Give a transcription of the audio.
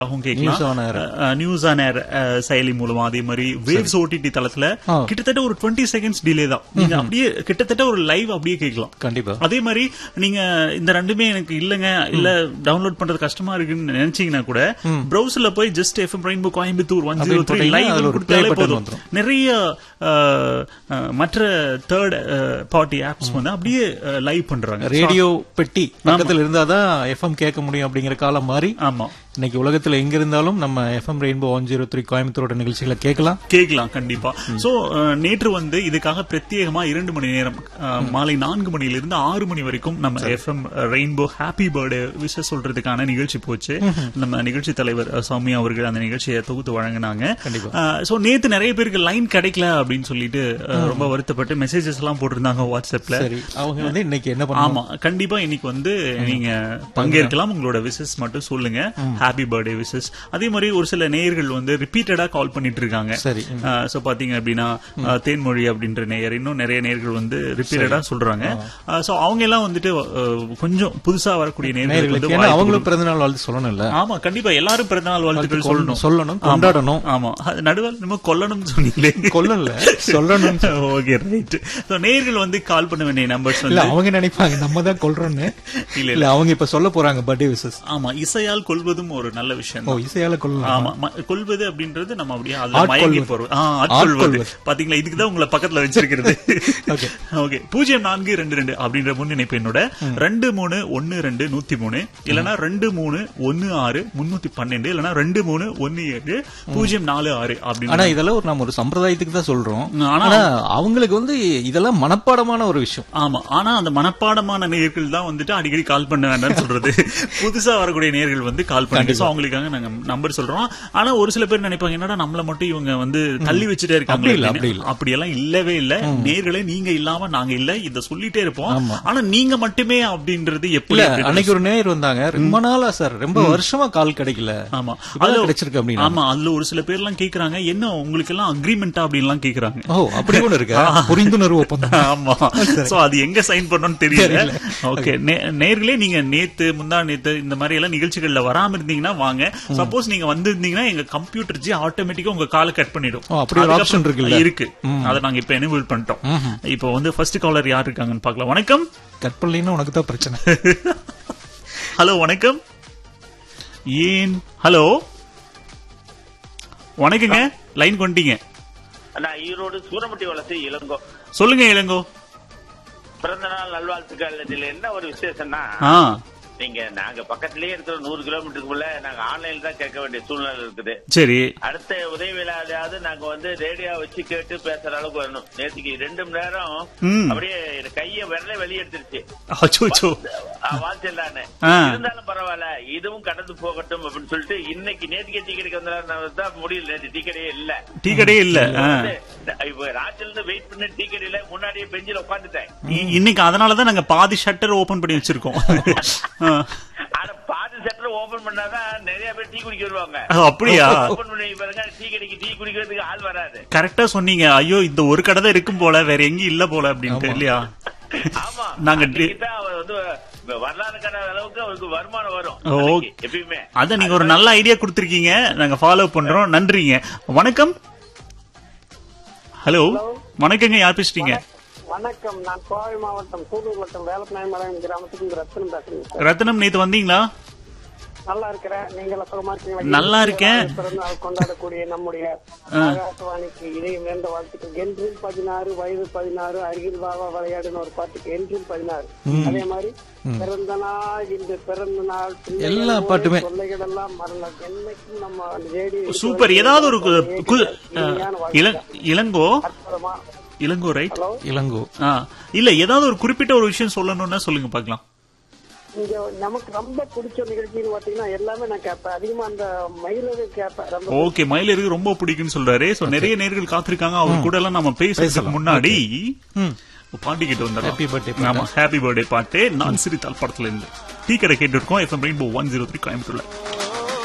ஆகும் News on air. கேட்கலாம் news on air செயலி மூலமா அதே மாதிரி வேவ்ஸ் ஓடிடி தளத்துல ஆ. கிட்டத்தட்ட ஒரு டுவெண்ட்டி செகண்ட்ஸ் டிலே தான் நீங்க அப்படியே கிட்டத்தட்ட ஒரு லைவ் அப்படியே கேட்கலாம் கண்டிப்பா அதே மாதிரி நீங்க இந்த ரெண்டுமே எனக்கு இல்லங்க இல்ல டவுன்லோட் பண்றது கஷ்டமா இருக்குன்னு நினைச்சீங்கன்னா கூட பிரவுசர்ல போய் just FM rainbow Coimbatore one zero three போட்டீங்கன்னா லைவ் அதுல ஒரு கொடுத்தாலே play button போதும் வந்துரும். நிறைய அஹ், அஹ், மற்ற தேர்ட் பார்ட்டி ஆப்ஸ் வந்து அப்படியே லைவ் பண்றாங்க ரேடியோ பெட்டி பக்கத்துல இருந்தாதான் எஃப்எம் கேட்க முடியும் அப்படிங்கிற காலம் மாறி ஆமா இன்னைக்கு உலகத்துல எங்க இருந்தாலும் நம்ம FM rainbow one zero three கோயம்புத்தூரோட நிகழ்ச்சிகளை கேட்கலாம் கேட்கலாம் கண்டிப்பா சோ அஹ், நேற்று வந்து இதுக்காக பிரத்யேகமா இரண்டு மணி நேரம் அஹ், மாலை நான்கு மணியிலிருந்து ஆறு மணி வரைக்கும் நம்ம எஃப்எம் ரெயின்போ ஹாப்பி பர்த்டே விஷ சொல்றதுக்கான நிகழ்ச்சி போச்சு நம்ம நிகழ்ச்சி தலைவர் அஹ், சௌமியா அவர்கள் அந்த நிகழ்ச்சியை தொகுத்து வழங்கினாங்க கண்டிப்பா. சோ நேத்து நிறைய பேருக்கு லைன் கிடைக்கல அப்படின்னு சொல்லிட்டு அஹ், ரொம்ப வருத்தப்பட்டு மெசேஜஸ் எல்லாம் போட்டிருந்தாங்க வாட்ஸ்அப்ல சரி அவங்க வந்து இன்னைக்கு என்ன பண்ணுவாங்க ஆமா கண்டிப்பா இன்னைக்கு வந்து நீங்க பங்கேற்கலாம் உங்களோட விசஸ் மட்டும் சொல்லுங்க ஹாப்பி பர்த்டே விசஸ் அதே மாதிரி ஒரு சில நேயர்கள் வந்து ரிப்பீட்டடா கால் பண்ணிட்டு இருக்காங்க சரி சோ பாத்தீங்க அப்படின்னா அஹ், தேன்மொழி அப்படின்ற நேயர் இன்னும் நிறைய நேயர்கள் வந்து ரிப்பீட்டடா சொல்றாங்க சோ அவங்க எல்லாம் வந்துட்டு அஹ், கொஞ்சம் புதுசா வரக்கூடிய நேயர்களுக்கு நேயர்களுக்கு வந்து ஏன்னா வாய்ப்பு அவங்களும் பிறந்தநாள் வாழ்த்து சொல்லணும்ல கொடுங்க. ஆமா கண்டிப்பா எல்லாரும் பிறந்தநாள் வாழ்த்துக்கள் சொல்லணும் சொல்லணும் கொண்டாடணும் ஆமா அது நடுவில் நம்ம கொல்லணும்னு சொன்னீங்களே கொல்லல சொல்லணும் ஓகே ரைட் சோ நேயர்கள் வந்து கால் பண்ண வேண்டிய நம்பர்ஸ் இல்ல வந்து அவங்க நினைப்பாங்க நம்ம தான் கொல்றோம்னு இல்ல இல்ல அவங்க இப்ப சொல்ல போறாங்க பர்த்டே விசஸ் ஆமா இசையால் கொள்வதும் ஒரு நல்ல விஷயம் ஓ இசையால கொல்லலாம் ஆமா ம- கொல்வது அப்படின்றது நம்ம அப்படியே அதுல ஆட்கொள்வது. மயங்கி போறது ஆ, ஆட்கொள்வது ஆட்கொள்வது. பாத்தீங்களா இதுக்கு தான் உங்களை பக்கத்துல வச்சிருக்கிறது Okay. ஓகே பூஜ்ஜியம் நான்கு ரெண்டு ரெண்டு அப்படின்ற முன்னிணைப்பு என்னோட ரெண்டு மூணு ஒன்னு ரெண்டு நூத்தி மூணு இல்லனா ரெண்டு மூணு ஒன்னு ஆறு முன்னூத்தி பன்னெண்டு இல்லனா ரெண்டு மூணு ஒன்னு ஏழு பூஜ்ஜியம் நாலு ஆறு அப்படின்னு ஆனா இதெல்லாம் ஒரு நம்ம ஒரு சம்பிரதாயத்துக்கு தான் சொல்றோம் ஆனா- ஆனா அவங்களுக்கு வந்து இதெல்லாம் மனப்பாடமான ஒரு விஷயம் ஆமா ஆனா அந்த மனப்பாடமான நேயர்கள் தான் வந்துட்டு அடிக்கடி கால் பண்ண வேண்டாம்னு சொல்றது புதுசா வரக்கூடிய நேயர்கள் வந்து கால் பண்ணி சோ அவங்களுக்காக நாங்க நம்பர் சொல்றோம் ஆனா ஒரு சில பேர் நினைப்பாங்க என்னடா நம்மள மட்டும் இவங்க வந்து தள்ளி வச்சுட்டே இருக்காங்க அப்படி இல்ல, அப்படின்னு. அப்படி இல்ல. அப்படி எல்லாம் இல்லவே இல்ல நேர்களே நீங்க இல்லாம நாங்க இல்ல இத சொல்லிட்டே இருப்போம் ஆமா. ஆனா நீங்க மட்டுமே அப்படின்றது எப்படி இல்ல அப்படின்னு அன்னைக்கு ஒரு நேயர் வந்தாங்க ரொம்ப நாளா சார் ரொம்ப வருஷமா கால் கிடைக்கல ஆமா இப்பதான் அதுல கிடைச்சிருக்கு அப்படின்னா ஆமா அதுல ஒரு சில பேர் எல்லாம் கேக்குறாங்க என்ன உங்களுக்கு எல்லாம் அக்ரிமெண்டா அப்படின்னு எல்லாம் கேக்குறாங்க ஓ அப்படி ஒண்ணு இருக்கா புரிந்துணர்வு ஒப்பந்தம் ஆமா சோ அது எங்க சைன் பண்ணணும்னு தெரியல ஓகே நேர்களே நீங்க நேத்து முந்தா நேத்து இந்த மாதிரி எல்லாம் நிகழ்ச்சிகள்ல வராம இருந்தீங்கன்னா வாங்க சப்போஸ் நீங்க வந்திருந்தீங்கன்னா எங்க கம்ப்யூட்டர் ஜி ஆட்டோமேட்டிக்கா உங்க காலை கட் பண்ணிடும் ஓ, அப்படி ஒரு option இருக்குல்ல? இருக்கு அத நாங்க இப்ப எனேபிள் பண்ணிட்டோம் இப்போ வந்து ஃபர்ஸ்ட் காலர் யார் இருக்காங்கன்னு பார்க்கலாம் வணக்கம் கட் பண்ணலைன்னா உனக்கு தான் பிரச்சனை ஹலோ வணக்கம் ஏன் ஹலோ வணக்கங்க லைன் கொண்டீங்க நான் ஈரோடு சூரமட்டி வளர்ச்சி இளங்கோ சொல்லுங்க இளங்கோ பிறந்த நாள் நல்வாழ்த்துக்கள் இதுல என்ன ஒரு விசேஷம்னா ஆ நீங்க நாங்க பக்கத்திலேயே இருக்கிற நூறு கிலோமீட்டருக்குள்ள நாங்க ஆன்லைன்ல தான் கேட்க வேண்டிய சூழ்நிலை இருக்குது சரி அடுத்த உதவி விழாவது நாங்க வந்து ரேடியோ வச்சு கேட்டு பேசுற அளவுக்கு வரணும் நேற்றுக்கு ரெண்டு மணி நேரம் ம். அப்படியே கைய விரல வெளியெடுத்துருச்சு அச்சோ வாழ்ச்சிடலான்னு ஆ. இருந்தாலும் பரவாயில்ல இதுவும் கடந்து போகட்டும் அப்படின்னு சொல்லிட்டு இன்னைக்கு நேற்றுக்கே டீ கடைக்கு வந்தா முடியல நேற்று டீ கடையே இல்ல டீ கடையே இல்ல ஆ. இப்ப ராத்திரில இருந்து வெயிட் பண்ணி டீ கடையில முன்னாடியே பெஞ்சில உட்காந்துட்டேன் இ- இன்னைக்கு அதனாலதான் நாங்க பாதி ஷட்டர் ஓபன் பண்ணி வச்சிருக்கோம் ஆ. ஆனா பாதி செட்டர் ஓபன் பண்ணாதான் நிறைய பேர் டீ குடிக்க வருவாங்க ஓ, அப்படியா ஓபன் பண்ணி பாருங்க டீ கடைக்கு டீ குடிக்கிறதுக்கு ஆள் வராது கரெக்டா சொன்னீங்க ஐயோ இந்த ஒரு கடை தான் இருக்கும் போல வேற எங்கேயும் இல்ல போல அப்படின்ட்டு இல்லையா ஆமா நாங்க டி- அன்னைக்குதான் அவர் வந்து வரலாறுக்கான அளவுக்கு அவருக்கு வருமானம் வரும் ஓ. அன்னைக்கு, எப்பயுமே அத நீங்க ஒரு நல்ல ஐடியா கொடுத்திருக்கீங்க நாங்க ஃபாலோ பண்றோம் நன்றிங்க வணக்கம் ஹலோ வணக்கங்க யார் பேசுறீங்க வணக்கம் நான் கோவை மாவட்டம் சூலூர் வட்டம் வேலப்பநாயமலையம் கிராமத்துக்கு இங்க ரத்தனம் பேசுறேன் சார் ரத்னம் நேத்து வந்தீங்களா நல்லா இருக்கிறேன் நீங்க எல்லாம் சுகமா இருக்கீங்களா நல்லா இருக்கேன். பிறந்த நாள் கொண்டாடக்கூடிய நம்முடைய ஆகாசவாணிக்கு இதயம் நேர்ந்த வாழ்த்துக்கள் என்றும் பதினாறு வயது பதினாறு அருகில் பாபா விளையாடுன்னு ஒரு பாட்டுக்கு என்றும் பதினாறு அதே மாதிரி பிறந்த நாள் இந்த பிறந்த நாள் பிள்ளைகள் எல்லா ஓடி பாட்டுமே. தொல்லைகள் எல்லாம் மறந்தால் என்னைக்கும் நம்ம ரேடியோ சூப்பர் ஏதாவது ஒரு கு- கு- இனிமையான இள- வாழ்த்துக்கள். இளங்கோ அற்புதமா இளங்கோ ரைட் ஹலோ இளங்கோ ஆ இல்ல ஏதாவது ஒரு குறிப்பிட்ட ஒரு விஷயம் சொல்லணும்னா சொல்லுங்க பாக்கலாம் இங்க நமக்கு ரொம்ப பிடிச்ச நிகழ்ச்சின்னு பாத்தீங்கன்னா எல்லாமே நான் கேட்பேன் அதிகமா அந்த மயிலவே கேட்பேன் ரொம்ப ஓகே மயிலருக்கு ரொம்ப பிடிக்கும்னு சொல்றாரு சோ நிறைய நேர்கள் காத்திருக்காங்க அவர் கூட எல்லாம் நம்ம பேசுறதுக்கு முன்னாடி ம். பாட்டு கிட்ட வந்தோம் Happy birthday பாட்டு. ஆமா ஹாப்பி பர்த்டே பாட்டு நான் சிரித்தால் படத்துல இருந்து டீ கடை கேட்டு இருக்கோம் FM rainbow one zero three கோயம்புத்தூர்ல